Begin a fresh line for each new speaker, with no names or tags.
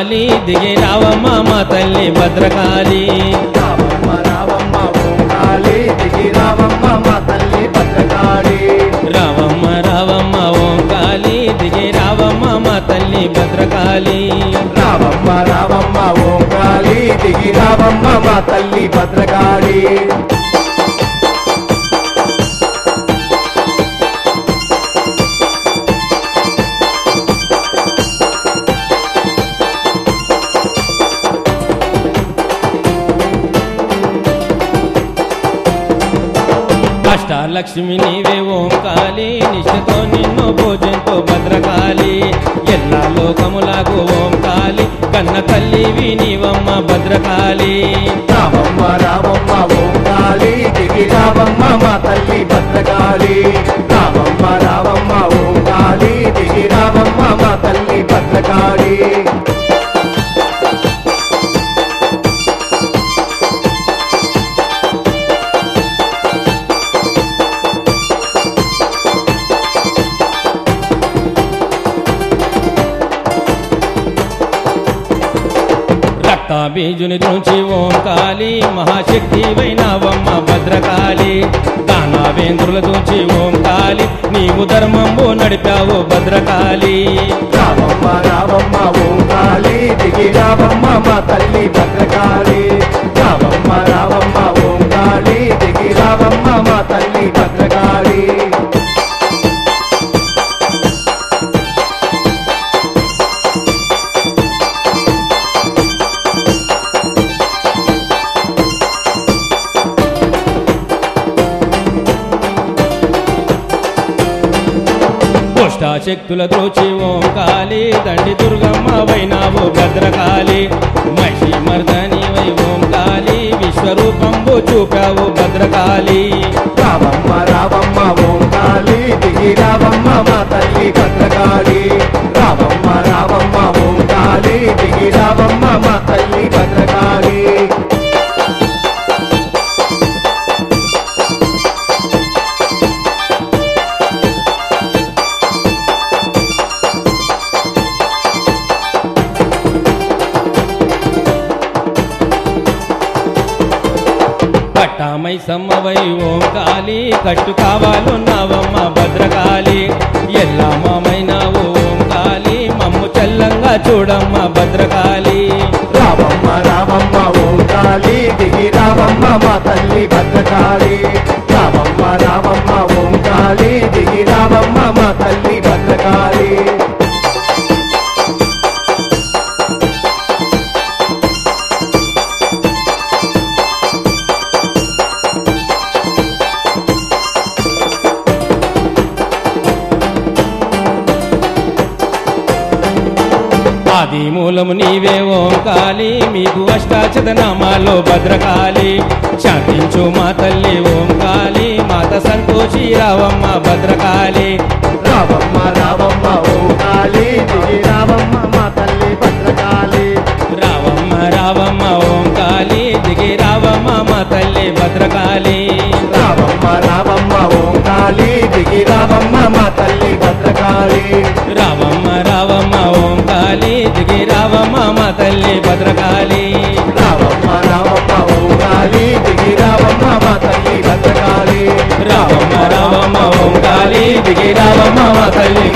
కాళీ దిగి రావమ్మ మా తల్లి భద్రకాళి
రావమ్మ రావమ్మ ఓం కాళీ దిగి రావమ్మ మా తల్లి భద్రకాళి
రావమ్మ రావమ్మ ఓం కాళీ దిగి రావమ్మ మా తల్లి భద్రకాళి
రావమ్మ రావమ్మ ఓం కాళీ దిగి రావమ్మ మా తల్లి భద్రకాళి
అష్టాలక్ష్మి నీవే ఓం కాళీ నిష్ఠతో నిన్ను పూజంతో భద్రకాళి ఎల్లా లోకములకు ఓం కాళి కన్న తల్లివి నీవమ్మ భద్రకాళి
రావమ్మ రావమ్మ ఓం కాళీ దిగి రావమ్మ మా తల్లి భద్రకాళి రావమ్మ రావమ్మ ఓం కాళీ దిగి రావమ్మ మా తల్లి భద్రకాళి
రక్తాబీజుని నుంచి ఓం కాళీ మహాశక్తి వైనవమ్మ భద్రకాళి దానావేంద్రుల నుంచి ఓం కాళి నీవు ధర్మంబు నడిపావు భద్రకాళి
రావమ్మ రావమ్మ ఓం కాళీ దిగి రావమ్మ మా తల్లి భద్రకాళి రావమ్మ రావమ్మ ఓం కాళీ దిగి రావమ్మ మా తల్లి భద్రకాళి
శక్తుల దోచి ఓం కాళీ దండి దుర్గమ్మ వైనావు భద్రకాళి మహిషి మర్దని వై ఓం కాళీ విశ్వరూపంబు చూపావు భద్రకాళి
రావమ్మ రావమ్మ ఓం కాళీ దిగి రావమ్మ మా తల్లి భద్రకాళి రావమ్మ రావమ్మ ఓం కాళీ దిగి రావమ్మ మా తల్లి భద్రకాళి
పట్టామై సమ్మవై ఓం కాళీ కట్టు కావాలున్నావమ్మ భద్రకాళి ఎల్లమ్మమైనావు ఓం కాళీ మమ్ము చల్లంగా చూడమ్మ భద్రకాళి
రావమ్మ రావమ్మ ఓం కాళీ దిగి రావమ్మ మా తల్లి భద్రకాళి రావమ్మ రావమ్మ ఓం కాళీ దిగి రావమ్మ మా తల్లి భద్రకాళి
ఆది మూలము నీవే ఓం కాళీ మీకు అష్టాచతనామాలో భద్రకాళి శాంతించు మా తల్లి ఓం కాళీ మాత సంతోషి రావమ్మ భద్రకాళి
రావమ్మ రావమ్మ ఓం కాళీ దిగి రావమ్మ మా తల్లి భద్రకాళి
రావమ్మ రావమ్మ ఓం కాళీ దిగి రావమ్మ మా తల్లి భద్రకాళి
రావమ్మ రావమ్మ ఓం కాళీ దిగి రావమ్మ మా తల్లి భద్రకాళి
రావమ్మ రావమ్మ ఓం కాళీ దిగి రావమ్మ మా తల్లి భద్రకాళి
రావమ్మ రావమ్మ ఓం కాళీ దిగి రావమ్మ మా తల్లి భద్రకాళి
రావమ్మ రావమ్మ ఓం కాళీ దిగి రావమ్మ మా తల్లి